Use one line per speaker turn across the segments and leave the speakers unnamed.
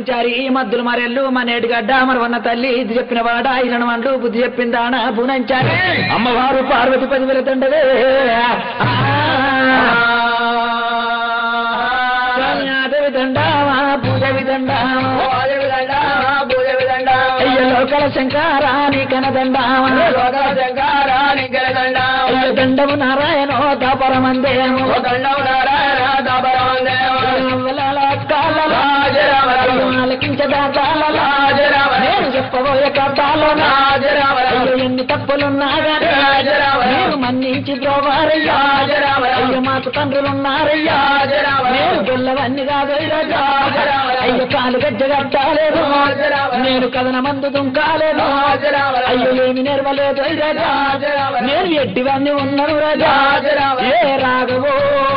పూనంచారి ఈ మద్దులు మరెల్లు మనేటిగడ్డ మరవన్న తల్లి ఇది చెప్పిన వాడ ఇలను వండ్లు బుద్ధి చెప్పిందాన పూనంచారి అమ్మవారు పార్వతి పది వేల తండవే దేవి దండామా పూజ విదండామా అయ్య లోకల శంకారాని కనదండామా అయ్య దండము నారాయణో దాపరమందేమో నేను చెప్పబోయే కథలో అయ్యో ఎన్ని తప్పులున్నా గాని నేను మన్నించి ద్రోవారయ్యా అయ్యో మాకు తండ్రులున్నారయ్యా నేను గెల్లవన్నీ కాదు అయ్యో కాలు గజ్జ కట్టాలేదు నేను కథన మందు దుంకాలేదు అయ్యో ఏమి నేర్వలేదు రాజా నేను ఎట్టివన్నీ ఉన్నాను రాజా ఏ రాఘవో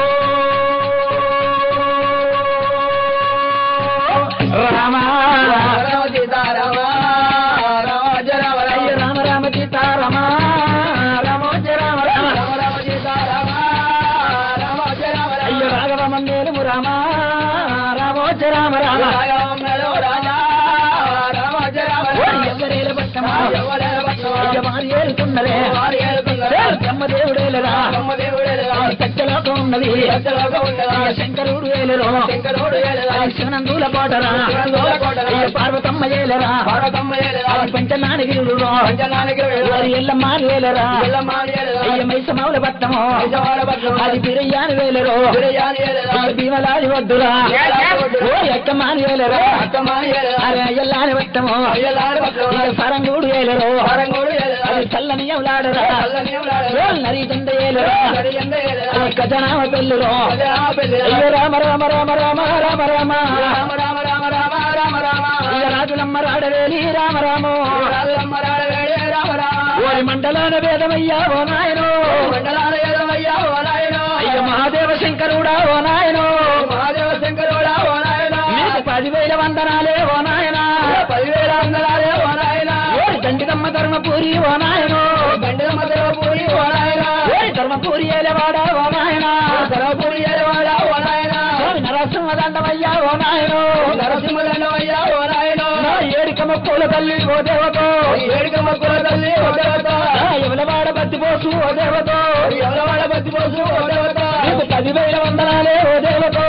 రామా అయ్యో రామ రామ సీతారామ రామోజ రామ రామ అయ్యో రాఘవ మందేరము రామ రామోజ రామ రామ ఎవరేల పట్టమా అయ్య మారి ఏలుతున్నలే బ్రహ్మదేవుడేలరా సత్యలోకం ఉన్నది అయ్య శంకరుడు ఏలరు శివనందుల కోటరా అయ్య పార్వతమ్మ ఏలరా అది పంచనానగిరుడు వారి ఎల్లమ్మ వేలరా అయ్య మైసమౌల పట్టము అది బిరయ్యాని వేలరు అయ్య భీమలాది వద్దురా ఓ ఎక్కమాని వేలరా అరే అయ్యల్లాని పట్టము ఇక సరంగూడు ఏలరు అది చల్లని ఎవలాడరా నరి దండ ఏలరా అది ఖజనామ పెళ్ళురు అయ్యో రామ రామ రామ రామ రామ రామ ఇక రాజులమ్మ రాడవేలి రామ రామో ఓరి మండలాన వేదమయ్యా ఓ నాయనో అయ్య మహాదేవ శంకరుడా ఓ నాయనో మీకు పదివేల వందనాలే ఓ నాయనా ఓరి దండిదమ్మ ధర్మపూరి ఓ నాయనో ఓరి ధర్మపూరి ఏలవాడా ఓ నాయనా ఓరి నరసింహ దండమయ్యా ఓ నాయనో నా ఏడికమ్మ పూల తల్లి ఓ దేవతో నా ఎవలవాడ బతి పోసు ఓ దేవతో నీకు పదివేల వందనాలే ఓ దేవతో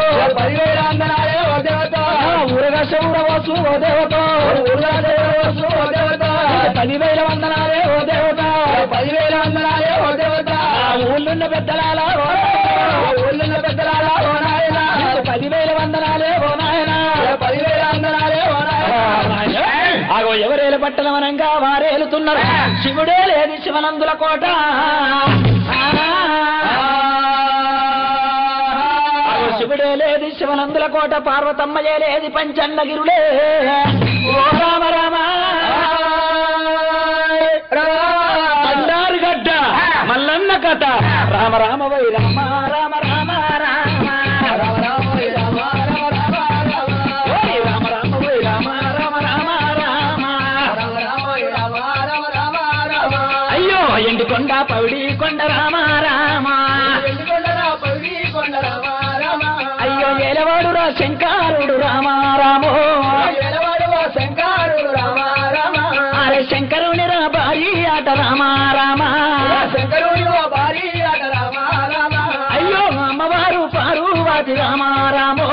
నా ఊరగా శౌరవసు ఓ దేవతో నీకు పదివేల వందనాలే ఓ దేవత
పదివేల వందనాలే ఓ దేవత
ఆ ఊళ్ళున్న పెద్దలాలా ఓ
ఊళ్ళో పెద్దలారా ఓ నాయనా
నీకు పదివేల వందనాలే ఓ నాయనా
పదివేల వందనాలే ఓ నాయనా
ఆగో ఎవరేలు పట్టణమనంగా వారేలుతున్నారు శివుడే లేది శివనందుల కోట ఆగో శివుడే లేది శివనందుల కోట పార్వతమ్మయే లేది పంచన్నగిరులే ఓ రామ రామ బండారు గడ్డ మల్లన్న కథ రామ రామ వై రామ రామ రామ రామ ఓయ్ రామ రామ వై రామ రామ రామ రామ అయ్యో ఎండి కొండ పౌడి కొండ రామ రామ అయ్యో ఏలవాడు రా శంకరుడు రామ రామో అరే శంకరుని రా భారీ ఆట రామ రామ అయ్యో అమ్మవారు పారువాది రామ రామో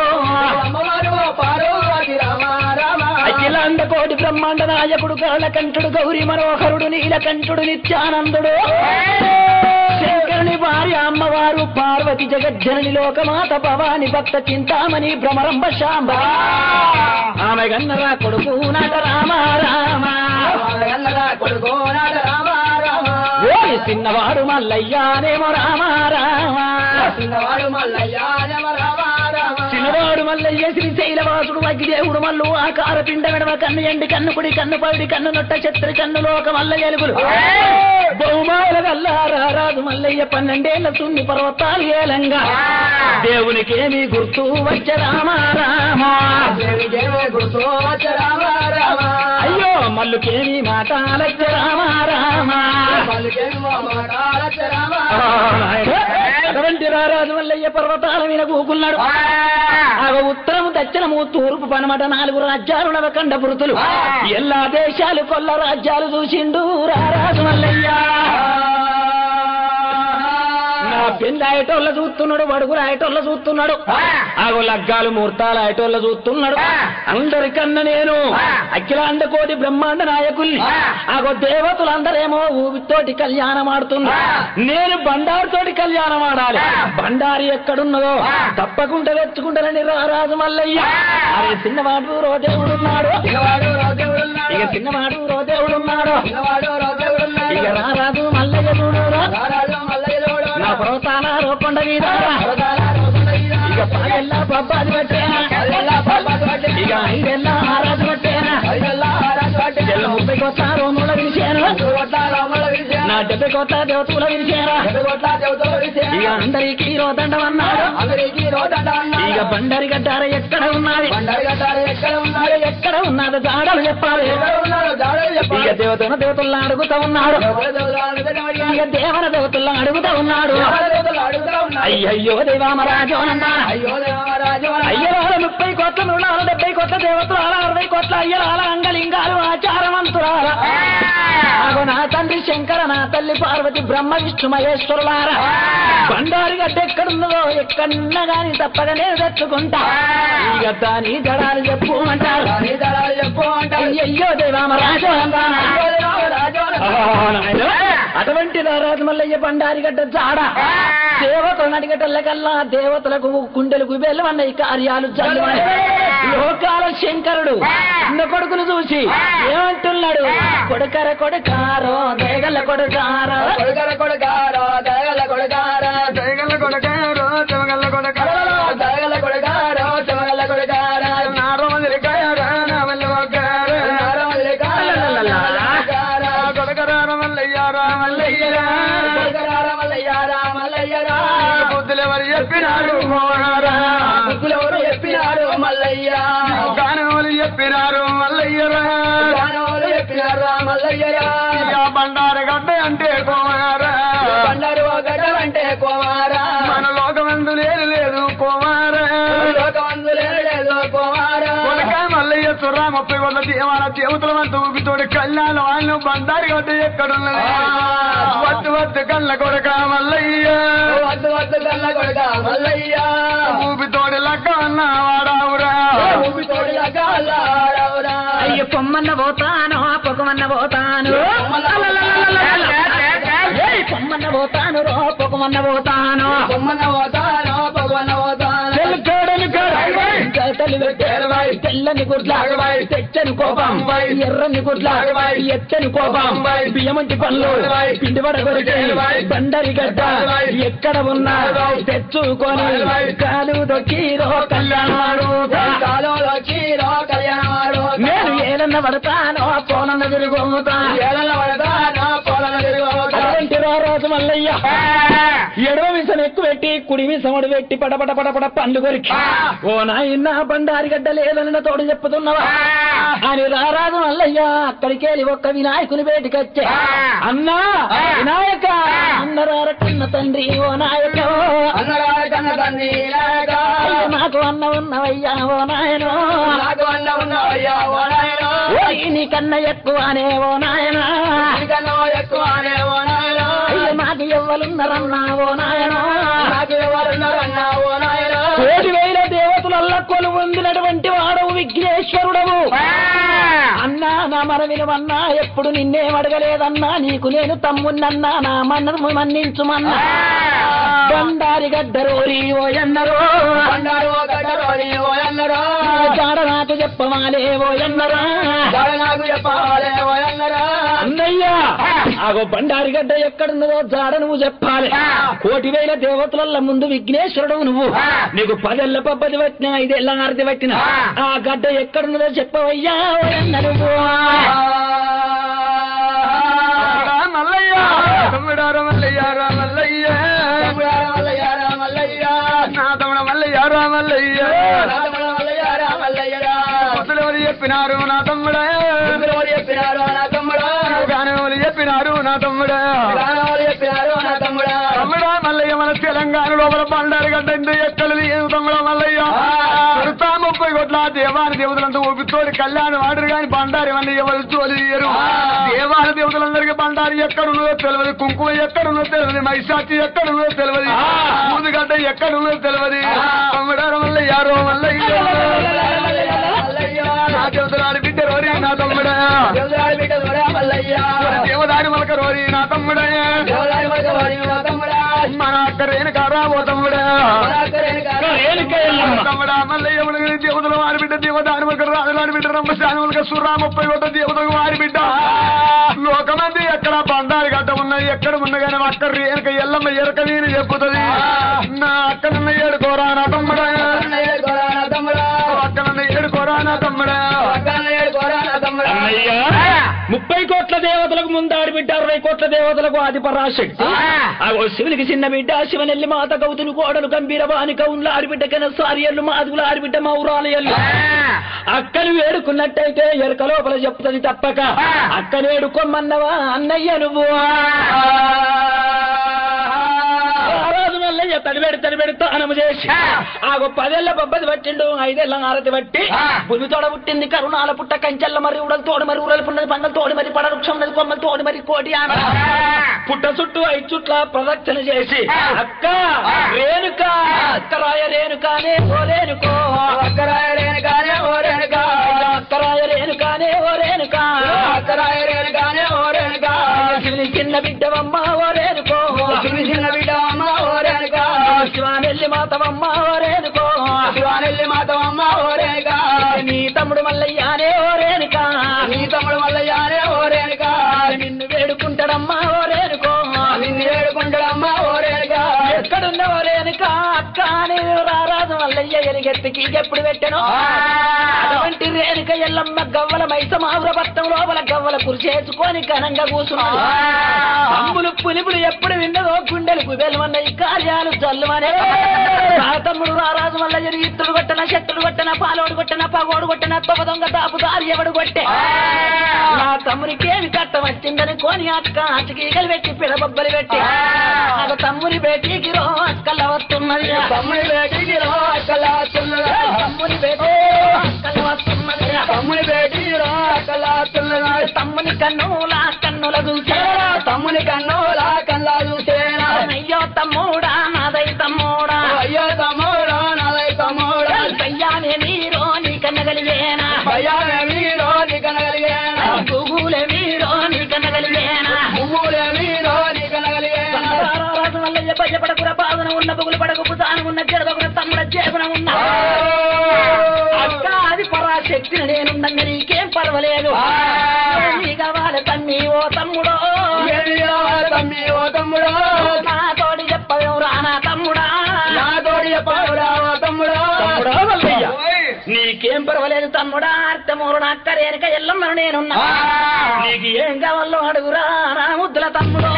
అఖిలాండ కోటి బ్రహ్మాండ నాయకుడు కాళకంఠుడు గౌరీ మనోహరుడు నీలకంఠుడు నిత్యానందుడు శంకరుని భార్య అమ్మవారు పార్వతి జగజ్జనని లోకమాత భవాని భక్త చింతామణి భ్రమరంబ శాంబ ఆమె గన్నరా కొడుకు నాట రామ రామ
కొడుకో నాట రామ రామ
ఓయ్ చిన్నవాడు మల్లయ్యానేమో రామ రామ
చిన్నవాడు మల్లయ్య రామ రామ
చిన్నవాడు మల్లయ్య శ్రీశైలవాసుడు అగ్గిదేవుడు మల్లు ఆకార పిండ విడవ కన్ను ఎండి కన్ను కుడి కన్ను పవిడి కన్ను నొట్ట చెత్రి కన్ను లోక మల్ల ఎలుగులు బహుమాల గల్లారా రాజు మల్లయ్య పన్నెండేళ్ల సున్ని పర్వతాలు ఏలంగా దేవునికేమి గుర్తు వచ్చ రామ రామ
దేవి దేవి గుర్తు వచ్చ రామ రామ
అయ్యో మల్లుకేమి మాటాలచ్చ రామ రామ
పలుకేమో మాటాలచ్చ రామా
అటువంటి రారాజు మల్లయ్య పర్వతాల మీద కూకున్నాడు ఆగ ఉత్తరము దక్షిణము తూర్పు పనమట నాలుగు రాజ్యాలు నవకండ పురుతులు ఎల్లా దేశాలు కొల్ల రాజ్యాలు చూసిండు రారాజు మల్లయ్య నా పెళ్లి ఆయటోళ్ళ చూస్తున్నాడు వడుగు రాయటోళ్ళ చూస్తున్నాడు ఆగో లగ్గాలు ముహూర్తాలు ఆయటోళ్ళ చూస్తున్నాడు అందరికన్నా నేను అఖిలాండ కోటి బ్రహ్మాండ నాయకుల్ని ఆగో దేవతలందరేమో ఊపితోటి కళ్యాణం ఆడుతున్నా నేను బండారుతోటి కళ్యాణం ఆడాలి బండారి ఎక్కడున్నదో తప్పకుండా తెచ్చుకుంటానని రారాజు మల్లయ్య అరే చిన్నవాడు రోదేవుడున్నాడు
పిల్లవాడు రాజేవుడున్నాడు
ఇక చిన్నవాడు రోదేవుడున్నాడు
పిల్లవాడు రాజేవుడున్నాడు
ఇక రారాజు మల్లయ్య చూడురా
రారాజు మల్లయ్యలోడు
నా పర్వతాల రోకొండ మీద
పరదాల రోజులయ్యా.
ఇక పాయల్లా పబ్బాది పట్టేనా
పల్లెల్లా పాపాలు పట్టే.
ఇక ఐదెల్లా ఆరాజు పట్టేనా
ఐదెల్లా ఆరాజు పట్టే.
తెల్ల ముప్పై కొత్త రోముల విరిచాను
ఎదురుగొట్ల రాముల విరిసే.
నా డెబ్బై కొత్త దేవతల విరిచారా
ఎదురుగొట్ల చెవుతో విరిసే.
ఇక అందరికి రోదండమన్నాడు
అందరికీ రోడ్డంట అన్నాడు.
ఇక బండరి గడ్డార ఎక్కడ ఉన్నది
బండారు గడ్డారు ఎక్కడ ఉన్నాడు
ఎక్కడ ఉన్నది జాడలు చెప్పాలి
ఎక్కడ ఉన్నాడు జాడలు
ఇక
చెప్పాలి
దేవతన దేవతలను అడుగుతా ఉన్నాడు
ఎవరు దేవుడు అనుకుని అడిగాడు.
ఇక దేవన దేవతలను అడుగుతా ఉన్నాడు
ఎవరు దేవుడు అడుగుతా ఉన్నాడు.
అయ్యయ్యో దేవామరాజోనందా
అయ్యో దేవరాజు
అయ్యరాల ముప్పై కోట్ల మృణాలు డెబ్బై కోట్ల దేవతల అరవై కోట్ల అయ్యరాల అంగలింగాలు ఆచారవంతురాల ఆగో నా తండ్రి శంకర నా తల్లి పార్వతి బ్రహ్మ విష్ణు మహేశ్వరులారా బండారి గడ్డ ఎక్కడున్నదో ఎక్కడన్నా గాని తప్పగా నేను తెచ్చుకుంటా ఈ గద్ద నీ జడాలు చెప్పు అంటారు
నీ దళాలు చెప్పు అంటాడు.
అయ్యయ్యో దేవామరాజు అందానా
అయ్యో దేవరాజు
అటువంటి రారాజు మల్లయ్య బండారి గడ్డ జాడ దేవతలు నడిగటల్లకల్లా దేవతలకు కుండెలకు వెళ్ళవన్నాయి కార్యాలు జల్లుమని లోకాల శంకరుడు చిన్న కొడుకును చూసి ఏమంటున్నాడు కొడుకర కొడుకారో దేగల కొడుకారో
కొడుకర కొడుకారో దయగల కొడుకారా
దయగల్ల కొడకారు చెమగల్ల కొడకారు
దయగల కొడుకారో చెమగల కొడుకారా
నారమల్లికాయరు నామల్లి ఒక్కారు కొడకరార మల్లయ్యారా మల్లయ్యరా
కొడుకరారా మల్లయ్యారా మల్లయ్యరా
బుద్ధులెవరు చెప్పినారు మోహనారా
బుద్ధులెవరు చెప్పినారు మల్లయ్యా
గానములు చెప్పినారు మల్లయ్యరా
గానములు చెప్పినారా మల్లయ్యరా
ఇక బండారు గడ్డ అంటే కోమారా
బండారు గడ్డలంటే కుమారా
మన లోకమందు లేదు లేదు కోమారా
లోకమందులే లేదు కుమారా
కొడకాయ మల్లయ్య చుర్రా ముప్పై వందల దేవాల దేవతల వంత ఊపితోడి కళ్యాణ వాళ్ళు బండారి గడ్డ ఎక్కడున్నది వద్దు వద్దు కళ్ళ కొడక మల్లయ్య
వద్దు వద్దు కల్ల కొడుక మల్లయ్యా
ఊపితోడి లక్క అన్న వాడావురా
ఊపితోడి లగాలాడవురా
అయ్య పొమ్మన్న పోతాను పొగమన్న పోతాను ఏయ్, పొమ్మన్న పోతాను రో పొగమన్న పోతాను
బొమ్మన పోతాను పగవన పోతాను
తెల్లగాడని గాడ. తల్లి పెట్టారు తెల్లని గుడ్ల తెచ్చని కోపం ఎర్రని గుడ్ల ఎచ్చని కోపం బియ్యమంటి పనులు పిండి కొరికి బండరి గడ్డ ఎక్కడ ఉన్నా తెచ్చుకొని కాలు దొక్కిరో కళ్యాణాడు
కాలంలో చీరో కళ్యాణమాడు
నేను ఏలన్న పడతాను పోనన్న తిరుగుతా
ఏళ్ళ పడతాను పొలం తిరుగుతా
అటువంటి రోజు మల్లయ్య ఎడవ విషం ఎక్కువ పెట్టి కుడి విషముడు పెట్టి పడపడ పడపడ పండు కొరికి ఓ నాయన బండారి గడ్డ లేదన్న తోడు చెప్పుతున్నావా అని రారాజు మల్లయ్య అక్కడికి వెళ్ళి ఒక్క వినాయకుని బయటికి వచ్చే అన్నా వినాయక అన్నరార కన్న తండ్రి ఓ నాయక
అన్నగారి కన్న తండ్రి నాయక
అయ్య, నాకు అన్న ఉన్నవయ్యా ఓ నాయనో
నాకు అన్న ఉన్నవయ్యా ఓ నాయనా
ఓయ్ నీ కన్న ఎక్కువనే ఓ నాయనా
నీకన్నా ఎక్కువ అనే ఓ నాయనా
అయ్య నాకు ఎవ్వలున్నారన్నా ఓ నాయనో
నాకు ఎవరున్నారన్నా ఓ నాయనా
కోటి వేల దేవతలల్ల కొలు పొందినటువంటి వాడవు విఘ్నేశ్వరుడవు అన్నా నా మనవినవన్నా ఎప్పుడు నిన్నేం అడగలేదన్నా నీకు నేను తమ్మున్నన్నా నా మన్నను మన్నించుమన్నా బండారి గడ్డరోరి ఓ ఎన్నరో
అన్నారు గడ్డరోని ఓ అన్నరా
జాడ నాకు చెప్పవాలే ఓ ఎన్నరా
దాడ నాకు చెప్పాలే ఓ అన్నరా
అన్నయ్యా ఆగో బండారి గడ్డ ఎక్కడున్నదో జాడ నువ్వు చెప్పాలి కోటి వేల దేవతల ముందు విఘ్నేశ్వరుడు నువ్వు నీకు పదెళ్ళ పబ్బది పట్టిన ఐదేళ్ళ ఆరది పట్టిన ఆ గడ్డ ఎక్కడున్నదో చెప్పవయ్యా ఓ ఎన్నరు
మల్లయ్య తమ్ముడారా మల్లయ్యారా మల్లయ్య
తమ్ముడారా మల్లయ్యారా మల్లయ్యా
నా తమ్ముడ మల్లయ్యారా మల్లయ్య
రామణ మల్లయ్యారా మల్లయ్యరా
బుద్ధులెవరు చెప్పినారు నా తమ్ముడా
ఎవరు చెప్పినా
చెప్పినారు నా తమ్ముడా
ప్రాణాలు చెప్పినారు నా తమ్ముడా
తమ్ముడా మల్లయ్య మన తెలంగాణ లోపల బండారు గడ్డ ఇంత ఎక్కలు లేదు తమ్ముడా మల్లయ్య కొడతా ముప్పై కోట్ల దేవాని దేవతలంతా ఊపితోడి కళ్యాణం ఆడరు కానీ బండారు ఇవన్నీ ఎవరు తోలియరు దేవాల దేవతలందరికీ బండారు ఎక్కడున్నదో తెలియదు కుంకుమ ఎక్కడున్నదో తెలియదు మైసాచి ఎక్కడున్నదో తెలియదు ఊదుగడ్డ ఎక్కడున్నదో తెలియదు తమ్ముడారు మల్లయ్య యారో మల్లయ్య నా దేవతలాడి బిడ్డ రోరి నా తమ్ముడా
దేవుడారి బిడ్డ కూడా మల్లయ్య
దేవదారి మలక రోరి నా తమ్ముడా
దేవుడారి మగ వాడి నా తమ్ముడా
మన అక్క రేణుకారా ఓ తమ్ముడా
పరాకరేని కాదు.
రేణుక ఎల్లమ్మ
తమ్ముడా మల్లయ్య మునగని దేవతల వారి బిడ్డ దేవదాని మలక రాజులాడి బిడ్డ రంభశాని మలక సురా ముప్పై ఒకట దేవతలకు వారి బిడ్డ లోకమంది ఎక్కడ బండారు గడ్డ ఉన్నది ఎక్కడ ఉన్న కానీ అక్క రేణుక ఎల్లమ్మ ఎరక నేను చెప్పుతుంది నా అక్కనన్న ఏడుకోరా నా తమ్ముడా
అన్నయ్య గోరా నా తమ్ముడా
అక్కనన్న ఏడుకోరా నా తమ్ముడా
అన్నయ్య గోరా నా తమ్ముడా
అన్నయ్య ముప్పై కోట్ల దేవతలకు ముందాడి బిడ్డ అరవై కోట్ల దేవతలకు ఆది పరాశక్తి అగో శివునికి చిన్న బిడ్డ శివనెల్లి మాత గౌతుని కోడలు గంభీర వాని కౌన్ల ఆడిబిడ్డ కెన సారియల్లు మాదుగుల ఆడిబిడ్డ మౌరాలయల్లు అక్కని వేడుకున్నట్టయితే ఎరుక లోపల చెప్తుంది తప్పక అక్కని వేడుకోమన్నవా అన్నయ్య నువ్వు ఆ రోజు మల్లయ్య తడిబెడి తడిబెడి తానము చేసి ఆగో పదేళ్ల బొబ్బది పట్టిండు ఐదేళ్ల ఆరతి పట్టి భూమి తోడ పుట్టింది కరుణాల పుట్ట కంచెల్ల మరి ఉడలు తోడు మరి ఊరలు పున్నది పంగలు తోడు మరి పడ వృక్షం ఉన్నది కొమ్మలు తోడు మరి కోటి ఆమె పుట్ట చుట్టూ ఐదు చుట్ల ప్రదక్షిణ చేసి అక్క రేణుక అక్కరాయ రేణుకానే ఓ రేణుకో
అక్కరాయ రేణుకానే ఓ రేణుకా
అక్కరాయ రేణుకానే ఓ రేణుకా
అక్కరాయ రేణుకానే ఓ రేణుకా
శివుని చిన్న బిడ్డవమ్మ ఓ రేణుకో
చిన్న చిన్న బిడ్డ అమ్మ ఓ రేణుకా
శివానెల్లి మాతవమ్మ ఓ రేణుకో
శివానెల్లి మాతమ్మ ఓ రేణుకా
నీ తమ్ముడు మల్లయ్యానే ఓ రేణుకా
నీ తమ్ముడు మల్లయ్యానే ఓ రేణుకా
నిన్ను వేడుకుంటాడమ్మా ఓ రేణుకో
నిన్ను వేడుకుంటాడమ్మ ఓ రేణుకా
ఎక్కడున్న ఓ రేణుక అక్క అని రారాజు మల్లయ్య ఎలిగెత్తికి ఎప్పుడు పెట్టను అటువంటి రేణుక ఎల్లమ్మ గవ్వల మైసమావుర పట్టం లోపల గవ్వల కురిచేసుకొని ఘనంగా కూర్చున్నాడు తమ్ములు పులిపులు ఎప్పుడు విన్నదో గుండెలు కుబేలమన్న ఈ కార్యాలు జల్లుమనే నా తమ్ముడు రారాజు మల్లయ్య ఇత్తుడు కొట్టన శత్రుడు కొట్టన పాలోడు కొట్టన పగోడు కొట్టన తొగ దొంగ తాపు దారి ఎవడు కొట్టే నా తమ్మునికేమి కట్టం వచ్చిందని కోని అక్క అచ్చకీగలు పెట్టి పిడబొబ్బలు పెట్టి నాకు తమ్ముని బేటీకి రో అక్కల వస్తున్నది
తమ్ముడి బేటికి రో అక్కలా తుల్లగా
తమ్ముని బేటీ అక్కల వస్తున్నది
తమ్ముడి బేటికి రో అక్కలా తుల్లగా
తమ్ముని కన్నుల కన్నుల చూసే
తమ్ముని కన్నోలా కల్లా చూసేనా
అయ్యో తమ్ముడా నాదై తమ్ముడా
అయ్యో తమ్ముడా నాదై తమ్ముడా
అయ్యానే నీరో నీ కన్నగలిగేనా
భయానే మీరో నీ కనగలిగేనా
గూగులే మీరో నీ కన్నగలిగేనా
పువ్వులే మీరో నీ కనగలిగేనా
రారాజు మల్లయ్య భయపడకుర బాధన ఉన్న బుగులు పడకు పుతానం ఉన్న జడబకుర తమ్ముడ చేపన ఉన్న అక్క అది పరాశక్తిని నేనుండంగా నీకేం పర్వాలేదు నీ కావాలి తమ్మి ఓ తమ్ముడో
ఏమి కావాలి తమ్మి ఓ తమ్ముడో
నా తోడి చెప్పవేం రానా తమ్ముడా
నా తోడి చెప్పావురా ఓ తమ్ముడో
తమ్ముడా మల్లయ్య నీకేం పర్వాలేదు తమ్ముడా అర్థమూరు నా అక్కరేనక ఎల్లమ్మను నేనున్నా నీకు ఏం కావాలో అడుగురా నా ముద్దుల తమ్ముడు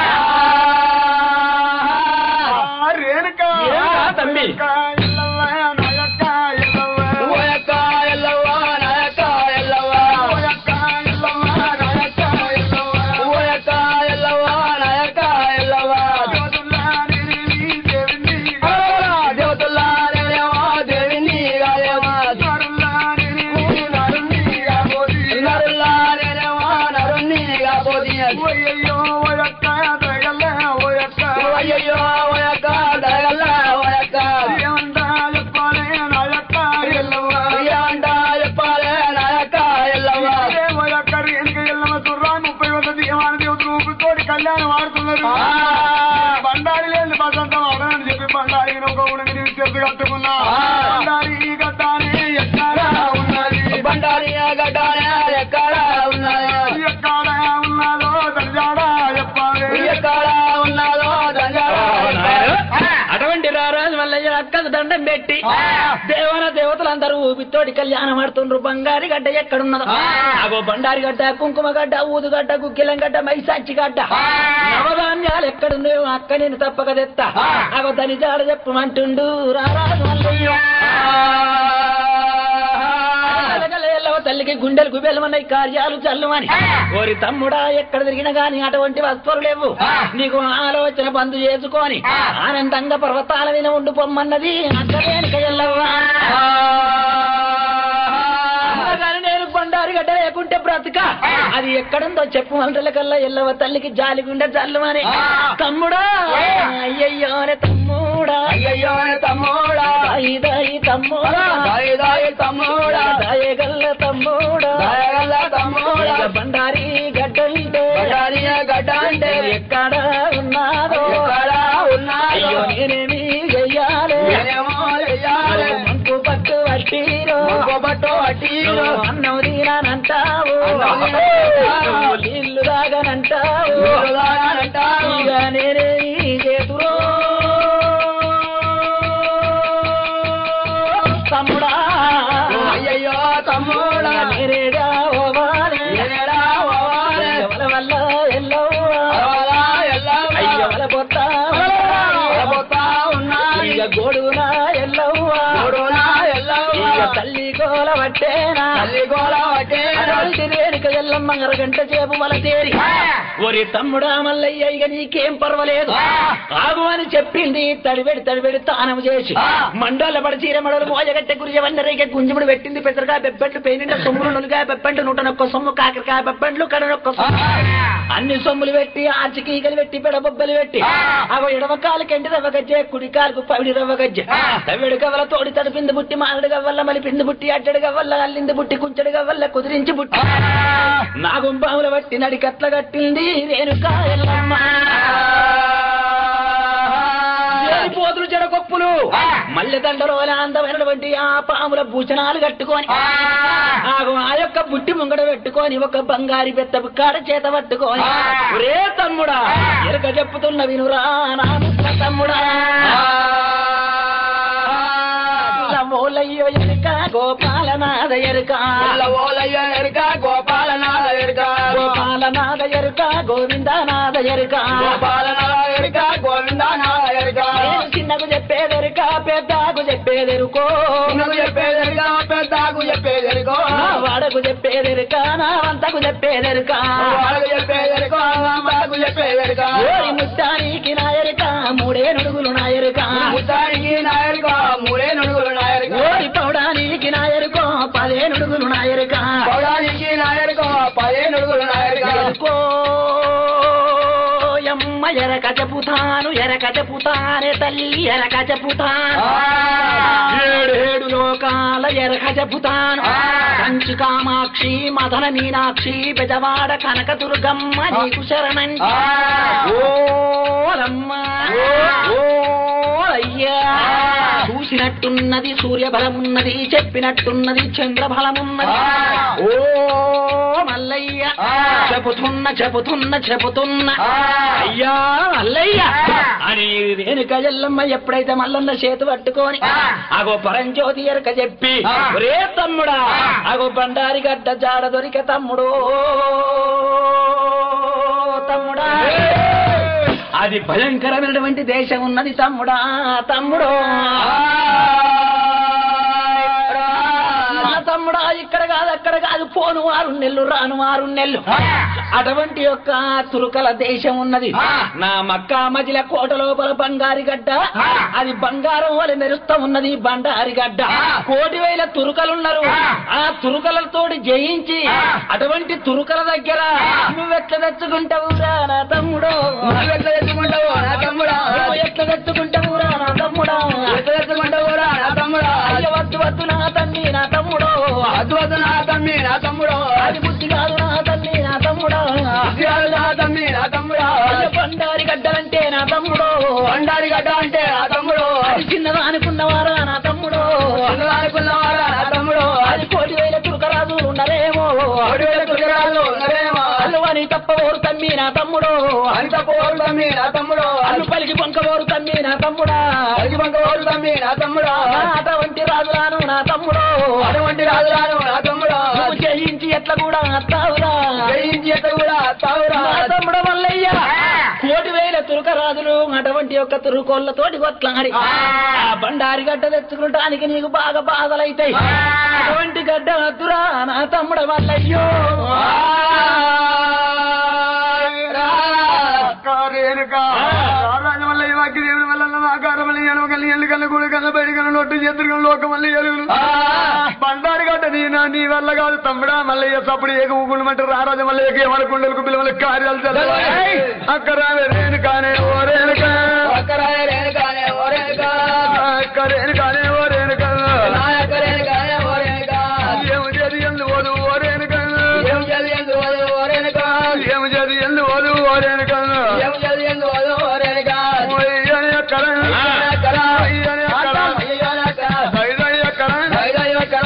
రేణుక
ఏరా తమ్మి?
ఎల్లవ్వ, నాయక్క ఎల్లవ్వ.
ఓ యక్క ఎల్లవ్వ నా యక్క ఎల్లవ్వ
ఓ యక్క ఎల్లవ్వ, నాయక్క ఎల్లవ్వ.
ఓ యక్క ఎల్లవ్వ నా యక్క ఎల్లవ్వ
జ్యోతుల్లా నిరివి దేవుని
దేవతల్లా నేనేమో దేవిని గాయేమో
నరుల్లా నిరివి నరుని కాబోది.
నరుల్లా నేనేమో నరుణ్ణి కాబోది
ఓయ్యయ్యో, ఓ యక్క దగలే, ఓ యక్క.
అయ్యయ్యో ఓ యక్క దయగల్ల ఓ యక్క
ఏమంటా చెప్పాలే, నాయక్క ఎల్లవ్వ.
అంట చెప్పాలే నా యక్క ఎల్లవ్వ
ఇదే ఓ యక్క రేణుక ఎల్లమ్మ సుర్రా ముప్పై ఒక దీవాన దేవతలు ఊపితోటి కళ్యాణం ఆడుతున్నారు బండారి లేదు బసంతం అవడని చెప్పి బండారి ఒక ఉడికి నీవు చేతి కట్టుకున్నా బండారి ఈ గడ్డాని ఎక్కడ ఉన్నది
బండారి గడ్డానే ఎక్కడ ఉన్నది
ఎక్కడ ఉన్నదో దర్జాడ చెప్పాలి
ఎక్కడ ఉన్నదో దండారా
అటువంటి రారాజు మల్లయ్య అక్కకు దండం పెట్టి దేవన దేవతలందరూ ఊపితోటి కళ్యాణం ఆడుతుండ్రు బంగారి గడ్డ ఎక్కడున్నదో అగో బండారి గడ్డ కుంకుమ గడ్డ ఊదుగడ్డ గుగ్గిలం గడ్డ మైసాచి గడ్డ నవధాన్యాలు ఎక్కడున్నాయో అక్క నేను తప్పక తెత్తా అగో దాని జాడ చెప్పమంటుండు రారాజు మల్లయ్య గలగల ఎల్లవ తల్లి తల్లికి గుండెలు గుబెలమన్నాయి కార్యాలు చల్లుమని ఓరి తమ్ముడా ఎక్కడ తిరిగినా గాని అటువంటి వస్తువులు లేవు నీకు ఆలోచన బంద్ చేసుకొని ఆనందంగా పర్వతాల మీద ఉండు పొమ్మన్నది అక్కడేనిక ఎల్లవ్వా అన్నగాని నేను బండారు గడ్డ లేకుంటే బ్రతక అది ఎక్కడుందో చెప్పు మంటల కల్లా ఎల్లవ తల్లికి జాలి గుండె చల్లుమని తమ్ముడా అయ్యయ్యోనే తమ్ముడా
అయ్యయ్యో తమ్ముడా
దాయి దాయి తమ్ముడా
దాయి దాయి తమ్ముడా
దాయగల్ల తమ్ముడా
దయగల్ల తమ్ముడా
ఇక బండారి గడ్డ అంటే
బజారియ గడ్డ అంటే
ఎక్కడ ఉన్నాదో
ఎక్కడ ఉన్నాదో
అయ్యో నేనేమి చెయ్యాలి
నేనేమో చెయ్యాలి
మంకు పట్టు వట్టిరో
ఇంకోబట్టు అట్టిలో
నువ్వు అన్నం తినానంటావు
అన్నం తినానంటావు.
నువ్వు నీళ్లు తాగనంటావు
నీళ్లు తాగనంటావు.
ఇక నేనే ఈ చేతులో తమ్ముడా
అయ్యయ్యో తమ్ముడా
నేనేడా ఓవాలి
నేనేడా ఓవాలి.
ఎవల వల్ల ఎల్లవ్వా
అలవలా ఎల్లవ్వ.
అయ్యవల పొత్త
ఎలబోతా ఉన్నది.
ఇక గోడునా ఎల్లవ్వా
గోడునా ఎల్లవ్వ.
ఇక తల్లి గోల పట్టేనా
తల్లి గోల పట్టేనా.
అటువంటి రేణుక ఎల్లమ్మ అరగంట చేపు మల తేరి ఒరి తమ్ముడా మల్లయ్య ఇక నీకేం పర్వాలేదు ఆగు అని చెప్పింది తడిబెడి తడిబెడి తానం చేసి మండల పడి చీర మడలు మోజగట్టె గురి వన్నరైక గుంజుముడు పెట్టింది పెసరకాయ పెప్పట్లు పెయినిండ సొమ్ములు నులుగాయ పెప్పంటు నూట నొక్క సొమ్ము కాకరకాయ పెప్పంట్లు కడనొక్క సొమ్ము అన్ని సొమ్ములు పెట్టి ఆర్చికీగలు పెట్టి పెడబొబ్బలు పెట్టి అగో ఎడమ కాలుకి ఎండి రవ్వ గజ్జె కుడి కాలుకు పవిడి రవ్వ గజ్జె తవిడు గవ్వల తోడి తడిపింది బుట్టి మామిడి గవ్వల్ల మలిపింది బుట్టి అడ్డడి గవ్వల్ల అల్లింది బుట్టి కుంచెడి గవ్వల్ల కుదిరించి బుట్టి నాగుంబాముల బట్టి నడికట్ల కట్టింది రేణుకా ఎల్లమ్మ పోతులు చెడకొప్పులు మల్లె దండలో అందమైనటువంటి ఆ పాముల భూషణాలు కట్టుకొని ఆగు ఆ యొక్క బుట్టి ముంగడ పెట్టుకొని ఒక బంగారి బెత్త కాడ చేత పట్టుకొని రే తమ్ముడా ఎరక చెప్పుతున్న వినురా నా ముద్ర తమ్ముడా మూలయ్యో ఎరుక గోపాలనాథ ఎరుక
పుల్ల ఓలయ్య ఎరుక గోపాలనాథ ఎరుక
గోపాలనాథ ఎరుక గోవిందనాథ ఎరుక
గోపాలనాథ ఎరుక గోవిందనాథ ఎరుక
నేను చిన్నకు చెప్పేదెరుక పెద్దకు చెప్పేదెరుకో
నువ్వు చెప్పేదెరుక పెద్దకు చెప్పేదెరుకో
నా వాడకు చెప్పేదెరుక నా వంతకు చెప్పేదెరుక
వాళ్ళకు చెప్పేదెరుక అమ్మకు చెప్పేదెరుక
ఓరి ముత్తానికి నా ఎరుక మూడే నుడుగులు నా ఎరుక
ముత్తానికి నా ఎరుక మూడే నుడుగులు నా ఎరుక
ఓరి పౌడానికి నా ఎరుకో పదే నుడుగులు నా ఎరుక
పౌడానికి నా ఎరుక పదే నుడుగులు నా ఎరుక
ఎరుకో ఎమ్మ ఎరక చెపుతాను ఎరక చెపుతానే తల్లి ఎరక చెపుతాను ఏడేడు లోకాల ఎరక చెపుతాను కంచి కామాక్షి మదన మీనాక్షి బెజవాడ కనక దుర్గమ్మ నీకు శరణండి ఓలమ్మ ఓలయ్యా చూసినట్టున్నది సూర్య బలమున్నది చెప్పినట్టున్నది చంద్ర బలమున్నది ఓ మల్లయ్య చెబుతున్న చెబుతున్న చెబుతున్న అయ్యా మల్లయ్య అని వెనుక ఎల్లమ్మ ఎప్పుడైతే మల్లన్న చేతు పట్టుకొని అగో పరంజ్యోతి ఎరక చెప్పి ఒరే తమ్ముడా అగో బండారి గడ్డ జాడ దొరికే తమ్ముడు తమ్ముడా అది భయంకరమైనటువంటి దేశం ఉన్నది తమ్ముడా తమ్ముడు నా తమ్ముడా ఇక్కడ కాదు అక్కడ కాదు పోను ఆరు నెల్లు రాను ఆరు నెల్లు అటువంటి యొక్క తురుకల దేశం ఉన్నది నా మక్కా మజిల కోట లోపల బంగారి గడ్డ అది బంగారం వలె మెరుస్తా ఉన్నది బండారి గడ్డ కోటి వేల తురుకలున్నారు ఆ తురుకలతోటి జయించి అటువంటి తురుకల దగ్గర నువ్వెట్లా తెచ్చుకుంటావురా నా తమ్ముడు
ఎట్లా తెచ్చుకుంటావు నా తమ్ముడా
నువ్వు ఎట్లా తెచ్చుకుంటావురా నా తమ్ముడా
ఎట్లా తెచ్చుకుంటావురా నా తమ్ముడా
అయ్య వద్దు వద్దు నా తల్లి నా తమ్ముడు
అద్దు వద్దు నా తమ్మి నా తమ్ముడు
అది బుద్ధి కాదు నా తల్లి నా తమ్ముడు
అద్దు నా తమ్మి నా తమ్ముడా
అయ్య బండారి గడ్డలంటే నా తమ్ముడు
బండారి గడ్డ అంటే నా తమ్ముడు
అది చిన్నదా అనుకున్నవారా నా తమ్ముడు
అనుకున్నవారా నా తమ్ముడు
అది కోటి వేల తురకరాజు ఉండరేమో
కోటి వేల కుర్రాళ్ళు ఉన్నారేమో
అల్లువని తప్పవోరు తమ్మి నా తమ్ముడు
అంత పోరు తమ్మి నా తమ్ముడు
అల్లు పలికి పొంకవోరు తమ్మి నా తమ్ముడా
అడిగి పంక పోరు తమ్మి నా తమ్ముడు
నా అటువంటి రాజురాను నా తమ్ముడు
అటువంటి రాజురాను నా తమ్ముడు
నువ్వు జయించి ఎట్లా కూడా అత్తావురా
జయించి ఎత్త కూడా తావురా
నా తమ్ముడు మల్లయ్య కోటి వేల తురుకరాజులు అటువంటి యొక్క తురుకోళ్ళతోటి కొట్లాడి ఆ బండారి గడ్డ తెచ్చుకుంటానికి నీకు బాగా బాధలైతాయి అటువంటి గడ్డ వద్దురా నా తమ్ముడ వల్లయ్యో
రేణుక రాజమల్ల వాకి దేవుని వల్ల ఆకారం వల్ల ఎనవ కల్లి ఎల్లు కల్ల కూడా కల్ల బయట కల్ల నొట్టు చేతులు లోకం వల్ల ఎలుగులు బండారు గడ్డ నీ నా నీ వల్ల కాదు తమ్ముడా మల్లయ్య సప్పుడు ఏక ఊగుండమంటే రారాజు మల్లయ్యకి ఏమల కుండలకు పిల్లల కార్యాలు చదవాలి అక్కడ రేణుకానే ఓ రేణుక
ఒక్కరాయ రేణుకానే ఓ రేణుకా.
అక్క రేణుకానే ఓ రేణుక
నా యొక్క రేణుకానే ఓ రేణుకా.
ఏమి చేది ఎందు ఓదు ఓ రేణుక
ఏం చదివేందు ఓదు ఓ రేణుకా.
ఏమి చేది ఎందు ఓదు ఓ రేణుక
ఏం చదివేందు ఓదు ఓ రేణుకా.
అయ్యని అక్కడ
అక్కరా.
అయ్యని అక్కడ
అయ్యో అక్కరా.
ఐదయ్య అక్కడ
ఐదయ్యో అక్కరా.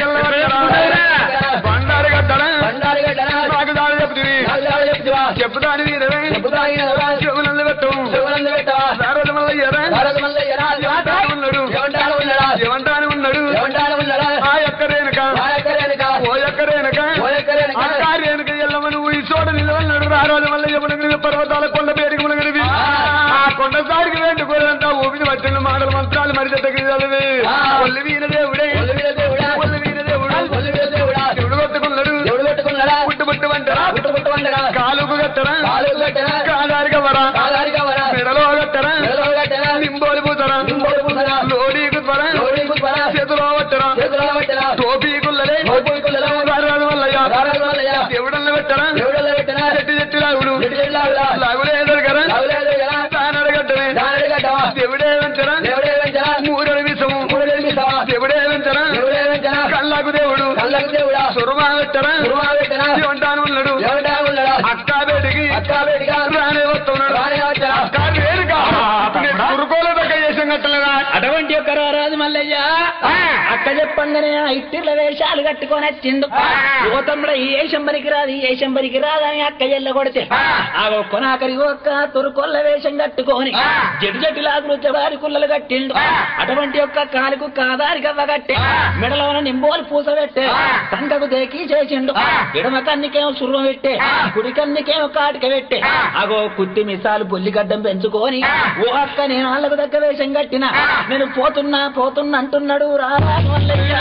బండారు గడ్డల
బండారు గడ్డనా.
నాకు దారి చెప్తుంది
నల్లాడు చెప్తువా.
చెప్పుదాని వీరవే
చెప్పుతా ఈయనరా.
చెవులందు పెట్టు
శివనందు పెట్టవా.
నారద మల్లయ్యరా
భారత మల్లయ్యరా.
ఏమంటాను ఉన్నాడు
ఏమంటాడు ఉన్నాడా?
ఏమంటాను ఉన్నాడు
ఏమంటాడు ఉన్నాడా?
ఆ యొక్క రేణుక
నా యొక్క రేణుకా.
ఓ యొక్క రేణుక
ఓ యొక్క రేణుక.
అక్క రేణుక ఎల్లమ్మ నువ్వు ఈ చోట నిలవన్నాడు రారాజు మల్లయ్య మునగనివి పర్వతాల కొండ పేరుకు మునగనివి ఆ కొండ సారికి వేండుకోరంతా ఊపిరి పట్టిన మాటలు మంత్రాలు మరి చదివి
ఆ.
ఒల్లి వీణ దేవుడే
ఒళ్ళు మీద దేవుడా.
ఒల్లి వీణ దేవుడు
ఒళ్ళు మీద దేవుడా.
దేవుడు కొట్టుకున్నాడు
దేవుడు పెట్టుకున్నాడా?
పుట్టు పుట్టు వంటరా
పుట్టు పుట్టు వంటరా.
కాలుకు కట్టరా
కాలు కట్టరా.
కాదారిగా వరా
కాదారిగా వరా.
మెడలో కట్టరా
మెడలో కట్టరా.
నింబోలు పూతరా
నింబోలు పూతరా.
లోడీకు త్వర
లోడీకు త్వర.
చేతిలో పట్టరా
చేతులలో పెట్టరా.
టోపీ గుల్లలే
టోపీ గుల్లలే.
రారాజు వల్లయ్య
రారాజు మల్లయ్య.
దేవుడన్న పెట్టరా
దేవుడల్లో పెట్టరా.
చెట్టు చెట్టు లాగుడు
చెట్టు చెట్టు లాగుడా.
లాగులే ఎదరగరా
లాగులేదు కదా.
తానడగట్టనే
దానిని కట్టవా.
దేవుడే వెంచరా
దేవుడే వెంచరా.
మూడడు విషము
మూడు వెలిగిస్తావా.
దేవుడే వెంచరా
దేవుడే వెంచరా.
కళ్ళకు దేవుడు
కళ్ళకు దేవుడా.
సురమా పెట్టరా
సురమా పెట్టరా.
ఉంటాను ఉన్నాడు
దేవుడా ఉన్నాడా.
అక్క బేటికి
అక్క బేటిగా.
రానే వస్తున్నాడు
రానే వచ్చాడా.
అక్క వేరుగా కురుకోలు దగ్గర చేసాం కట్టలేదా
అటువంటి యొక్క రారాజు మల్లయ్య అక్క చెప్పంగానే ఆ ఇట్టిర్ల వేషాలు కట్టుకొని వచ్చిండు యువతమ్ముడ ఈ ఏషం పనికి రాదు ఈ ఏషం పనికి రాదు అని అక్క ఎల్ల కొడితే ఆ కొనాకరి ఒక్క తురుకొల్ల వేషం కట్టుకొని జడ్డు జడ్డు లాగులు జవారి కుల్లలు కట్టిండు అటువంటి యొక్క కాలుకు కాదారి గవ్వ కట్టి మెడలోన నింబోలు పూస పెట్టే సంకకు దేకి చేసిండు ఎడమ కన్నికేమో సుర్వం పెట్టే కుడి కన్నికేమో కాటిక పెట్టే అగో కుట్టి మిసాలు బొల్లిగడ్డం పెంచుకొని ఓ అక్క నేను వాళ్ళకు దగ్గర వేషం కట్టిన నేను పోతున్నా పోతున్నా అంటున్నాడు రారాజు మల్లయ్య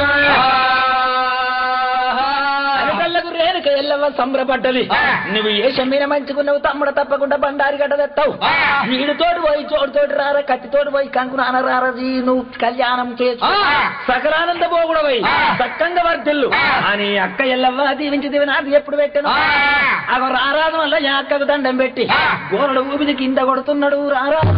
అరకళ్ళకు రేణుక ఎల్లవ సంబరపడ్డది నువ్వు ఏ షమీన మంచుకున్నావు తమ్ముడు తప్పకుండా బండారి గడ్డ తెస్తావు వీడితోటి పోయి చోటుతోటి రారా కత్తితోటి పోయి కంకునాన రారది నువ్వు కళ్యాణం చేసు సకలానంద పోగుడవై చక్కంగా వర్తిల్లు అని అక్క ఎల్లవ్వ దీవించి దీవెనాది ఎప్పుడు పెట్టను అగ రారాజు వల్ల ఈ అక్కకు దండం పెట్టి గోరడు ఊపిది కింద కొడుతున్నాడు రారాజు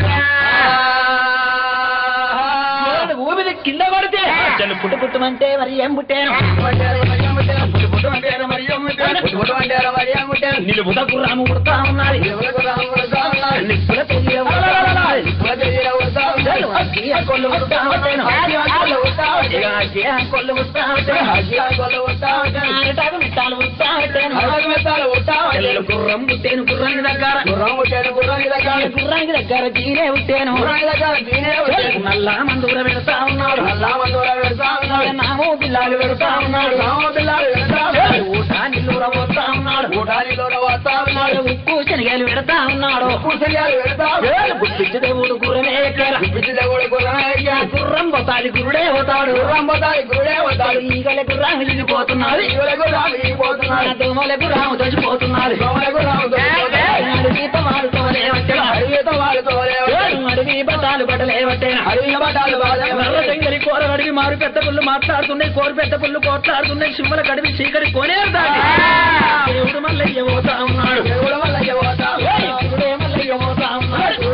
గోరడు ఊపిది కింద కొడితే చెల్లు పుట్టు పుట్టుమంటే మరి ఏం పుట్టాను పుట్టు పుట్టుమంటే మరి ఏం పుట్టాను నిలుపుత గుర్రాము పుడతా ఉన్నది నిప్పుల పెయ్య పుడతా ఉన్నది. అగ్గియ కొల్లు పుడతా ఉంటాను. ఇక అగ్గియ కొల్లు పుడతా ఉంటాను. ఆనటాకు మిట్టాలు పుడతా ఉంటాను. చెల్లెలు గుర్రం పుట్టేను గుర్రానికి దగ్గర గుర్రానికి దగ్గర జీనే పుట్టాను నల్ల మందూర పెడతా ఉన్నాడు నామో పిల్లాలు పెడతా ఉన్నాడు ఊట నిల్లూర పోతా ఉన్నాడు ఉప్పు శనగలు పెడతా ఉన్నాడు గుప్పించి దేవుడు గుర్రమే ఎక్కారు గుర్రం పోతాది గురుడే పోతాడు ఈగల గుర్రం వెళ్ళిపోతున్నది దోమల గుర్రం దోచిపోతున్నది అడవితో వాడుకోలే వచ్చా అడవి బతాలు బట్టలే వచ్చా నల్ల చెంగలి కూర అడిగి మారు పెద్ద పుల్లు మాట్లాడుతున్నాయి కోరు పెద్ద పుల్లు కోట్లాడుతున్నాయి సింహల కడివి చీకటి కొనేరుతాడు దేవుడు మల్లయ్య పోతా ఉన్నాడు దేవుడే మల్లయ్య పోతా ఉన్నాడు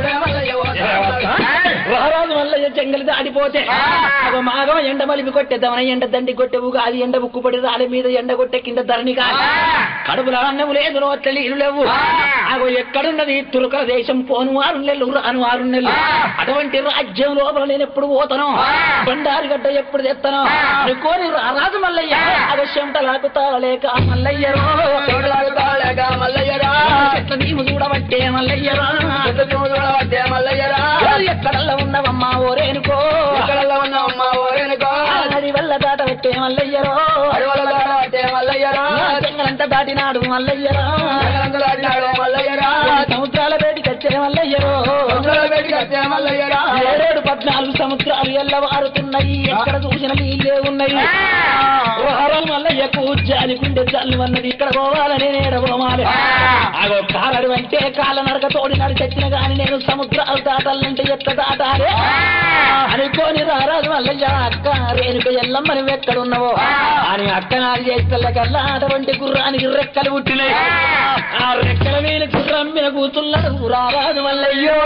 రారాజు మల్లయ్య చెంగలి దాడిపోతే ఒక మాగం ఎండ మలిపి కొట్టేద్దామని ఎండ దండి కొట్టే ఉగాది ఎండ ముక్కుపడి రాలి మీద ఎండ కొట్టే కింద ధరణి కాదు కడుపులో అన్నము లేదు నోట్ల నీళ్ళు లేవు అగో ఎక్కడున్నది తురుకల దేశం పోను ఆరు నెలలు రాను ఆరు నెలలు అటువంటి రాజ్యం లోపల నేను ఎప్పుడు పోతాను బండారు గడ్డ ఎప్పుడు తెస్తాను కోరి రారాజు మల్లయ్య అగ చెమటలాకు తాళలేక మల్లయ్యరో చెట్ల నీవు చూడబట్టే మల్లయ్యరా ఎక్కడల్లా ఉన్నవమ్మా ఓరేనుకో అది వల్ల దాట పెట్టే మల్లయ్యరో చెంగలంతా దాటినాడు మల్లయ్యరా సముద్రాల బయటికి వచ్చే మల్లయ్య
పెట్టే మల్లయ్యరా
ఏడేడు పద్నాలుగు సముద్రాలు ఎల్లవారుతున్నాయి ఎక్కడ చూసిన నీళ్ళే ఉన్నాయి ఓహరం మల్లయ్యకు జాలి గుండె జల్లు అన్నది ఇక్కడ పోవాలని నేడ పోవాలి అగో కాలడు అంటే కాళ్ళ నడక తోడి నడి చచ్చిన గాని నేను సముద్రాలు దాటాలంటే ఎట్లా దాటాలి అనుకోని రారాజు మల్లయ్య అక్క రేణుక ఎల్లమ్మ నువ్వు ఎక్కడున్నావో అని అక్క నాకు చేస్తల్లకల్లా అటువంటి గుర్రానికి రెక్కలు పుట్టినాయి ఆ రెక్కల మీద గుర్రం మీద కూతున్నాడు రారాజు మల్లయ్యో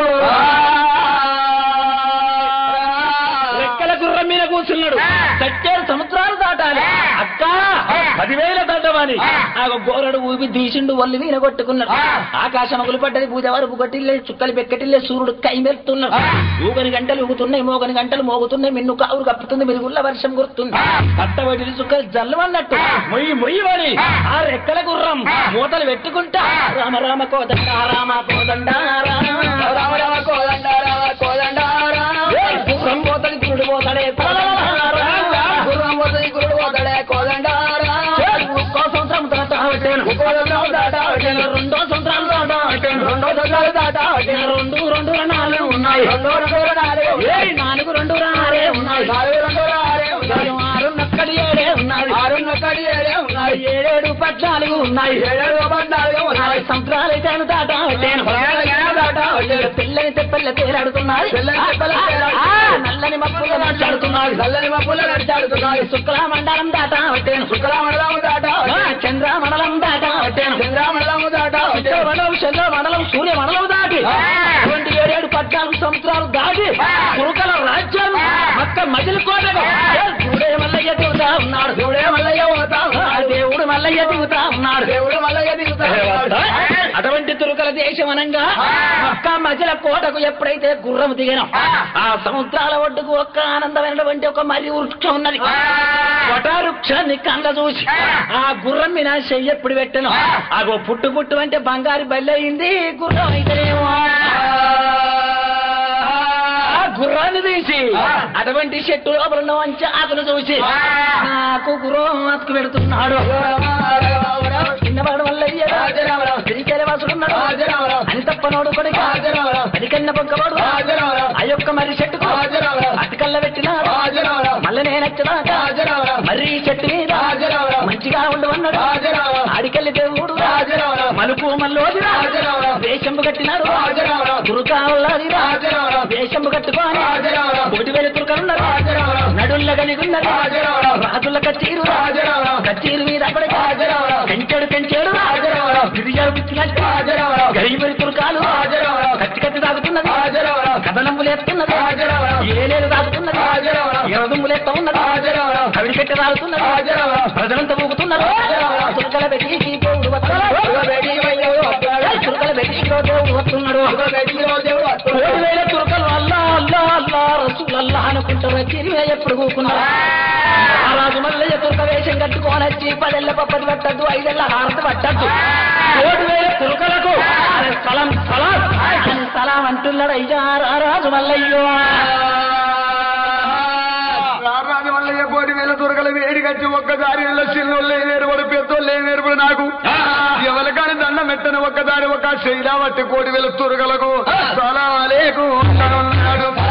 రెక్కల గుర్రం మీద కూర్చున్నాడు కట్టేరు సముద్రాలు దాటాలి అక్క పదివేల దాటమని ఆ గోరడు ఊపి తీసిండు వల్లి వీణ కొట్టుకున్నాడు ఆకాశం అగులు పడ్డది పూజ వరకు కొట్టిల్లే చుక్కలు పెక్కటిల్లే సూర్యుడు కైమెరుతున్నాడు ఊగని గంటలు ఊగుతున్నాయి మోగని గంటలు మోగుతున్నాయి మిన్ను కావురు కప్పుతుంది మిరుగుళ్ళ వర్షం కురుతుంది కట్టబడి చుక్కలు జల్లమన్నట్టు మొయ్యి మొయ్యమని ఆ రెక్కల గుర్రం మూతలు పెట్టుకుంటా రామ రామ కోదండ రామ కోదండ రామ
రామ రామ కోదండ రామ కోదండ రామ
గుర్రం పోతని గురుడు పోతాడే
గుర్రం పోతుంది గురుడు పోతాడే కోదండ రామ
ఒక్కో సంవత్సరం దాటా పెట్టాను
కోదండం దాటా పెట్టాను.
రెండో సంవత్సరాలు దాటా పెట్టాను
రెండో సంవత్సరాలు దాటా పెట్టాను.
రెండు రెండు నాలుగు ఉన్నాయి
రెండో రెండో నాలుగు
ఏయ్, నాలుగు రెండు ఆరే ఉన్నాయి
నాలుగు రెండో ఆరే ఉన్నాయి
ఆరు నక్కడి ఏడే ఉన్నాయి
ఆరు నక్కడి ఏడే ఉన్నాయి
ఏడేడు పద్నాలుగు ఉన్నాయి
ఏడేడు పద్నాలుగు ఉన్నాయి
నాలుగు సంవత్సరాలు అయితే దాటా పెట్టాను
పద్నాలుగు దాటా పెట్టాను.
పిల్లని తెప్పల్ల తేలాడుతున్నాయి
పిల్లని తెప్పల తేలాడుతున్నాయి.
ఆ, నల్లని మప్పులు నచ్చాడుతున్నాయి
నల్లని మబ్బులు నడిచాడుతున్నాయి
శుక్ల మండలం దాటా పెట్టాను
శుక్రమండలం దాటా
ఆ, చంద్ర మండలం దాటా పెట్టాను
చంద్రమండలం దాటా
ఉత్తర మండలం చంద్ర మండలం సూర్య మండలం దాటి ట్వంటీ ఏడేడు పద్నాలుగు సంవత్సరాలు దాటి కురుకల రాజ్యం మక్క మజిలి కోటగా దేవుడే మల్లయ్య దిగుతా ఉన్నాడు
దేవుడే మల్లయ్య పోతా
ఆ,
ఉన్నాడు.
దేవుడు మల్లయ్య దిగుతా ఉన్నాడు
దేవుడు మల్లయ్య దిగుతా ఉన్నాడు.
అటువంటి తురుకల దేశం అనంగా మక్క మధ్యల కోటకు ఎప్పుడైతే గుర్రం దిగినాం ఆ సముద్రాల ఒడ్డుకు ఒక్క ఆనందమైనటువంటి ఒక మరి వృక్షం ఉన్నది కొటా వృక్షాన్ని కండ చూసి ఆ గుర్రం మీద చెయ్యి ఎప్పుడు పెట్టను ఆగో పుట్టు పుట్టు అంటే బంగారు బల్లి అయింది గుర్రం అయితేనేమో ఆ గుర్రాన్ని తీసి అటువంటి చెట్టు లోపల ఉన్న మంచి ఆకులు చూసి నాకు గుర్రం అతుకు పెడుతున్నాడు చిన్నవాడు వల్ల
రాజరామరావు.
వాసుడున్నాడు
రాజరామరావు.
అని తప్పనోడు కొడుక
రాజరామరావు.
అది కన్న పొక్కవాడు
రాజరామరావు.
ఆ యొక్క మరి చెట్టుకు
రాజరామరావు.
అతికల్ల పెట్టినాడు
రాజరామరావు.
మళ్ళీ నేనచ్చదాక
రాజరామరావు.
మరి ఈ చెట్టు మీద
రాజరామరావు.
మంచిగా ఉండు అన్నాడు
రాజరామరావు.
ఆడికెళ్ళి దేవుడు
రాజరామరావు.
మలుపు మల్లోది
రాజరామరావు.
దేశంపు కట్టినాడు
రాజరామరావు.
గురుకావల్లాది
రాజరామరావు.
దేశంపు కట్టుకోని
రాజరామరావు.
కోటి వేల తురుకలున్నారు
రాజరామరావు.
నడుల్ల కలిగున్నది
రాజరామరావు.
రాజుల కచ్చీరు
రాజరామరావు.
కచ్చీరు మీద అప్పటి
రాజరామరావు.
కంచెడు కంచెడు
రాజరామరావు.
గిరిజాలు పిచ్చినట్టు
రాజరామరావు.
గరిబరి తురుకాలు
రాజరామరావు.
కత్తి కత్తి తాగుతున్నది
రాజరామరావు.
కథనంబులు ఎత్తున్నది
రాజరామరావు.
ఏలేలు తాగుతున్నది
రాజరామరావు.
ఎరదుంబులు ఎత్త ఉన్నది
రాజరామరావు.
కవిడి కట్టి తాగుతున్నది
రాజరామరావు.
ప్రజలంతా ఊగుతున్నారు
రాజరామరావు.
తురుకల పెట్టి దేవుడు వస్తున్నాడు తురుకల పెట్టి దేవుడు వస్తున్నాడు ఏడు వేల తురకలు అల్లా అల్లా అల్లా రసూల్ అల్లా అనుకుంటారు తిరిగి ఎప్పుడు కూకున్నారు ఆ రాజు మల్లయ్య తురక వేషం కట్టుకొని వచ్చి పదెళ్ళ పప్పది పట్టద్దు ఐదేళ్ల హారతి పట్టద్దు ఏడు వేల తురకలకు అరే స్థలం స్థలం అని స్థలం అంటున్నాడు అయ్యా ఆ రాజు మల్లయ్యో
రారాజు మల్లయ్య కోటి వేల దొరకల వేడి కచ్చి ఒక్కసారి చిన్నోళ్ళే నేర్పడు పెద్దోళ్ళే నేర్పడు నాకు ఎవరికాని దండం పెట్టని ఒక్కసారి ఒక శైలా బట్టి కోటి వేల తురగలకు సలాలేకు ఉన్నాడు